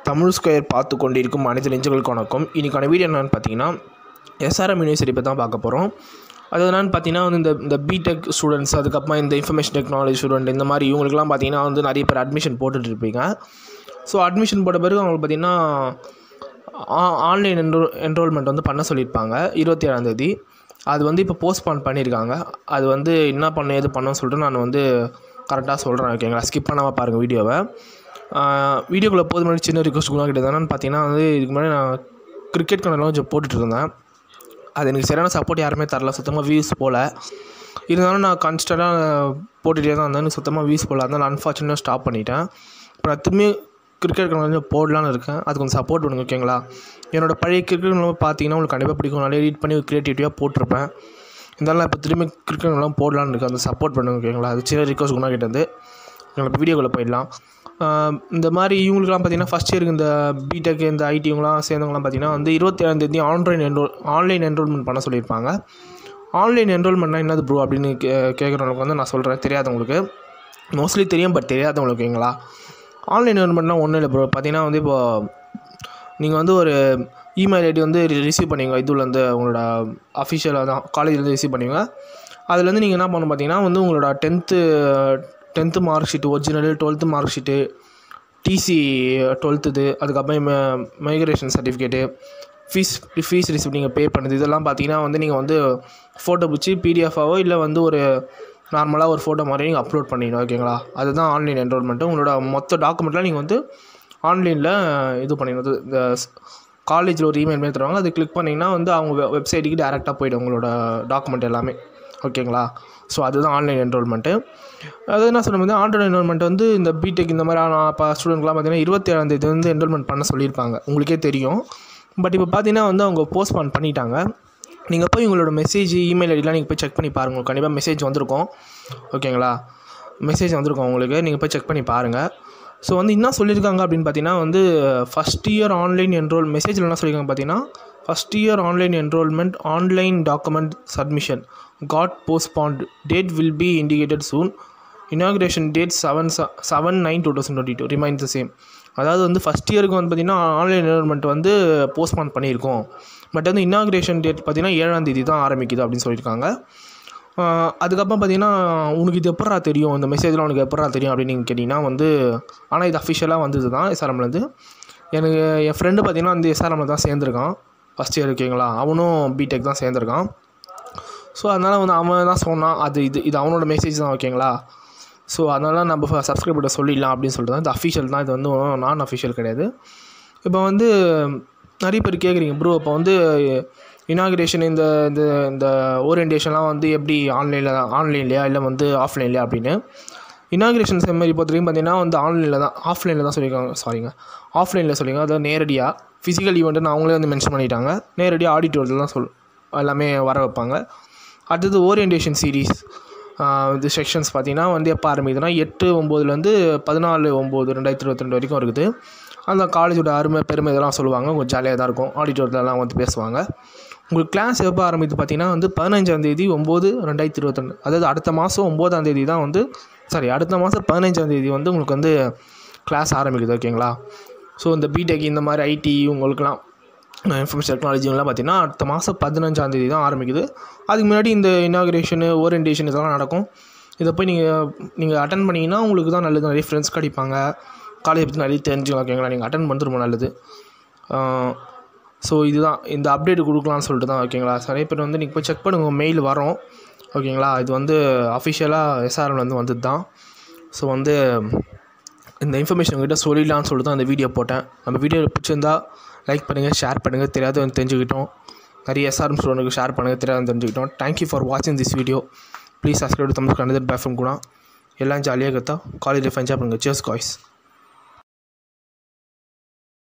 Tamil square பார்த்து கொண்டிருக்கும் அனைத்து நெஞ்சுகளுக்கு வணக்கம் இன்றைக்கான வீடியோ என்னென்னு பார்த்தீங்கன்னா எஸ்ஆர்எம் யூனிவர்சிட்டி பற்றி தான் பார்க்க போகிறோம் அது என்னென்னு பார்த்தீங்கன்னா வந்து இந்த இந்த பிடெக் ஸ்டூடெண்ட்ஸ் அதுக்கப்புறமா இந்த இன்ஃபர்மேஷன் டெக்னாலஜி ஸ்டூடெண்ட் இந்த மாதிரி இவங்களுக்குலாம் பார்த்தீங்கன்னா வந்து நிறைய பேர் அட்மிஷன் போட்டுட்டு இருப்பீங்க ஸோ அட்மிஷன் போட்ட பிறகு அவங்களுக்கு பார்த்தீங்கன்னா ஆன்லைன் என்ரோ என்ரோல்மெண்ட் வந்து பண்ண சொல்லியிருப்பாங்க இருபத்தி ஏழாந்தேதி அது வந்து இப்போ போஸ்ட்பான் பண்ணியிருக்காங்க அது வந்து என்ன பண்ண ஏது பண்ணணும்னு சொல்லிட்டு நான் வந்து கரெக்டாக சொல்கிறேன் ஓகேங்களா ஸ்கிப் பண்ணாமல் பாருங்கள் வீடியோவை வீடியோக்குள்ளே போது முன்னாடி சின்ன ரிக்வஸ்ட் கூட கிட்ட என்னன்னு பார்த்தீங்கன்னா வந்து இதுக்கு முன்னாடி நான் கிரிக்கெட் கணக்கெலாம் கொஞ்சம் போட்டுட்டு இருந்தேன் அது எனக்கு சரியான சப்போர்ட் யாருமே தரல சுத்தமாக வியூஸ் போகல இருந்தாலும் நான் கான்ஸ்டண்ட்டாக போட்டுகிட்டே தான் இருந்தேன் எனக்கு சுத்தமாக வியூஸ் போகல அதனால் அன்ஃபார்ச்சுனேட்டாக ஸ்டாப் பண்ணிட்டேன் இப்போ நான் திரும்பி கிரிக்கெட் கொஞ்சம் போடலான்னு இருக்கேன் அது கொஞ்சம் சப்போர்ட் பண்ணுங்க ஓகேங்களா என்னோட பழைய கிரிக்கெட் பார்த்தீங்கன்னா உங்களுக்கு கண்டிப்பாக பிடிக்கும் நிறைய எடிட் பண்ணி க்ரியேட்டிவிட்டியாக போட்டிருப்பேன் இருந்தாலும் நான் இப்போ திரும்பி கிரிக்கெட் போடலான்னு இருக்கேன் அந்த சப்போர்ட் பண்ணுங்க ஓகேங்களா அது சின்ன ரிக்வஸ்ட் குணா கிட்டேருந்து எங்களை இப்போ வீடியோக்குள்ளே போயிடலாம் ஆஹ் இந்த மாதிரி இவங்களுக்குலாம் பார்த்தீங்கன்னா ஃபஸ்ட் இயருக்கு இந்த பிடெக் இந்த ஐடி இவங்களாம் சேர்ந்தவங்களாம் பார்த்தீங்கன்னா வந்து இருபத்தி ஏழாந்தேதி ஆன்லைன் என்ரோல் ஆன்லைன் என்ரோல்மெண்ட் பண்ண சொல்லியிருப்பாங்க ஆன்லைன் என்ரோல்மெண்ட்னா என்னது ப்ரோ அப்படின்னு கே கேட்குறவங்களுக்கு வந்து நான் சொல்கிறேன் தெரியாதவங்களுக்கு மோஸ்ட்லி தெரியும் பட் தெரியாதவங்களுக்கு ஓகேங்களா ஆன்லைன் என்ரோல்மெண்ட்னா ஒன்றும் இல்லை ப்ரோ பார்த்தீங்கன்னா வந்து இப்போ நீங்கள் வந்து ஒரு இமெயில் ஐடி வந்து ரிசீவ் பண்ணுவீங்க இதுல வந்து உங்களோட அஃபிஷியலாக தான் காலேஜ்லேருந்து ரிசீவ் பண்ணுவீங்க அதுலேருந்து நீங்கள் என்ன பண்ணணும் பார்த்தீங்கன்னா வந்து உங்களோட tenth tenth mark sheet original twelfth mark sheet TC டுவெல்த்துது அதுக்கப்புறம் migration certificate fees fees receipt நீங்கள் பே பண்ணுது இதெல்லாம் பார்த்தீங்கன்னா வந்து நீங்கள் வந்து ஃபோட்டோ பிடிச்சி பிடிஎஃபாவோ இல்லை வந்து ஒரு நார்மலாக ஒரு ஃபோட்டோ மாதிரி நீங்கள் அப்லோட் பண்ணிடணும் ஓகேங்களா அதுதான் ஆன்லைன் என்ரோல்மெண்ட்டு உங்களோட மொத்த டாக்குமெண்ட்லாம் நீங்கள் வந்து ஆன்லைனில் இது பண்ணிடணும் இந்த காலேஜில் ஒரு இமெயில் மாரி தருவாங்க அது கிளிக் பண்ணிங்கன்னா வந்து அவங்க வெப்சைட்டுக்கு டேரெக்டாக போய்டும் உங்களோட டாக்குமெண்ட் எல்லாமே ஓகேங்களா ஸோ அதுதான் ஆன்லைன் என்ரோல்மெண்ட்டு அது என்ன சொல்ல வந்து ஆன்லைன் என்ரோல்மெண்ட் வந்து இந்த பிடெக் இந்த மாதிரி இப்போ ஸ்டூடெண்ட்லாம் பார்த்தீங்கன்னா இருபத்தி ஏழாந்தேதி வந்து என்ரோல்மெண்ட் பண்ண சொல்லியிருப்பாங்க உங்களுக்கே தெரியும் பட் இப்போ பார்த்தீங்கன்னா வந்து அவங்க போஸ்ட்பான் பண்ணிட்டாங்க நீங்கள் போய் உங்களோட மெசேஜ் இமெயில் ஐடிலாம் நீங்கள் போய் செக் பண்ணி பாருங்கள் உங்களுக்கு கண்டிப்பாக மெசேஜ் வந்திருக்கும் ஓகேங்களா மெசேஜ் வந்திருக்கும் உங்களுக்கு நீங்கள் போய் செக் பண்ணி பாருங்கள் ஸோ வந்து என்ன சொல்லியிருக்காங்க அப்படின்னு பார்த்தீங்கன்னா வந்து ஃபஸ்ட் இயர் ஆன்லைன் என்ரோல் மெசேஜில் என்ன சொல்லியிருக்காங்க பார்த்தீங்கன்னா first year online enrolment online document submission got postponed date will be indicated soon inauguration date seven seven nine two thousand twenty two remains the same அதாவது வந்து ஃபஸ்ட் இயருக்கு வந்து பார்த்திங்கன்னா online enrolment வந்து போஸ்ட்பான் பண்ணியிருக்கோம் பட் வந்து inauguration date பார்த்திங்கன்னா ஏழாம் தேதி தான் ஆரம்பிக்குது அப்படின்னு சொல்லியிருக்காங்க அதுக்கப்புறம் பார்த்தீங்கன்னா உனக்கு இது எப்படா தெரியும் இந்த மெசேஜ்லாம் உனக்கு எப்படா தெரியும் அப்படின்னு நீங்கள் கேட்டிங்கன்னா வந்து ஆனால் இது அஃபிஷியலாக வந்தது தான் எஸ்ஆர்எம்லேருந்து எனக்கு என் ஃப்ரெண்டு பார்த்தீங்கன்னா அந்த எஸ்ஆர்எம்மில் தான் சேர்ந்துருக்கான் ஃபஸ்ட் இயர் ஓகேங்களா அவனும் பிடெக் தான் சேர்ந்துருக்கான் ஸோ அதனால் வந்து அவன் தான் சொன்னான் அது இது இது அவனோட மெசேஜ் தான் ஓகேங்களா ஸோ அதனால் நம்ம சப்ஸ்கிரைபர்கிட்ட சொல்லிடலாம் அப்படின்னு சொல்லிட்டு தான் இது அஃபிஷியல் தான் இது வந்து நான் அஃபிஷியல் கிடையாது இப்போ வந்து நிறைய பேர் கேட்குறீங்க ப்ரோ இப்போ வந்து இனாகிரேஷன் இந்த இந்த இந்த ஓரியன்டேஷன்லாம் வந்து எப்படி ஆன்லைனில் தான் ஆன்லைன்லையா இல்லை வந்து ஆஃப்லைன்லையா அப்படின்னு இனாகிரேஷன் செம்மரி பொறுத்த வரைக்கும் பார்த்தீங்கன்னா வந்து ஆன்லைனில் தான் ஆஃப்லைனில் தான் சொல்லியிருக்காங்க சாரிங்க ஆஃப்லைனில் சொல்லியிருக்காங்க அதாவது நேரடியாக ஃபிசிக்கல் ஈவெண்ட்டுன்னு அவங்களே வந்து மென்ஷன் பண்ணிட்டாங்க நேரடியாக ஆடிட்டோரியில் தான் சொல் எல்லாமே வர வைப்பாங்க அடுத்தது ஓரியன்டேஷன் சீரீஸ் இது செக்ஷன்ஸ் பார்த்திங்கன்னா வந்து எப்போ ஆரம்பிக்குதுன்னா எட்டு ஒம்போதுலேருந்து பதினாலு ஒம்பது ரெண்டாயிரத்தி இருபத்தி ரெண்டு வரைக்கும் இருக்குது அந்த காலேஜோட அருமை பெருமை இதெல்லாம் சொல்லுவாங்க கொஞ்சம் ஜாலியாக தான் இருக்கும் ஆடிட்டோரியெலாம் வந்து பேசுவாங்க உங்களுக்கு கிளாஸ் எப்போ ஆரம்பிக்குது பார்த்தீங்கன்னா வந்து பதினஞ்சாந்தேதி ஒம்பது ரெண்டாயிரத்தி இருபத்தொன்று அதாவது அடுத்த மாதம் ஒம்போதாந்தேதி தான் வந்து சாரி அடுத்த மாதம் பதினஞ்சாந்தேதி வந்து உங்களுக்கு வந்து கிளாஸ் ஆரம்பிக்குது ஓகேங்களா ஸோ இந்த பிடெக் இந்த மாதிரி ஐடி உங்களுக்குலாம் இன்ஃபர்மேஷன் டெக்னாலஜிலாம் பார்த்தீங்கன்னா அடுத்த மாதம் பதினஞ்சாந்தேதி தான் ஆரம்பிக்குது அதுக்கு முன்னாடி இந்த இனாகிரேஷனு ஓரியன்டேஷன் இதெல்லாம் நடக்கும் இதை போய் நீங்கள் நீங்கள் அட்டன் பண்ணிங்கன்னா உங்களுக்கு தான் நல்லது நிறைய ஃப்ரெண்ட்ஸ் கிடைப்பாங்க காலேஜ் பற்றி நிறைய தெரிஞ்சுக்கலாம் ஓகேங்களா நீங்கள் அட்டன் பண்ணுறது ரொம்ப நல்லது ஸோ இதுதான் இந்த அப்டேட் கொடுக்கலான்னு சொல்லிட்டு தான் ஓகேங்களா நிறைய பேர் வந்து நீங்கள் போய் செக் பண்ணுங்கள் மெயில் வரும் ஓகேங்களா இது வந்து அஃபிஷியலாக எஸ்ஆர்எல் வந்து வந்தது தான் ஸோ வந்து இந்த இன்ஃபர்மேஷன் உங்கள்கிட்ட சொல்லிடலான்னு சொல்லிட்டு தான் அந்த வீடியோ போட்டேன் நம்ம வீடியோ பிடிச்சிருந்தா லைக் பண்ணுங்கள் ஷேர் பண்ணுங்கள் தெரியாத தெரிஞ்சுக்கிட்டோம் நிறைய எஸ்ஆர்எம் ஸ்டூடெண்ட்டுக்கு ஷேர் பண்ணுங்கள் தெரியாத தெரிஞ்சுக்கிட்டோம் தேங்க்யூ ஃபார் வாட்சிங் this video please subscribe Tamil கண்டது பேஃபம் கூட எல்லாம் ஜாலியாக கற்றா காலேஜ் லைஃப் என்ஜாய் பண்ணுங்கள் சேர்ஸ் காய்ஸ்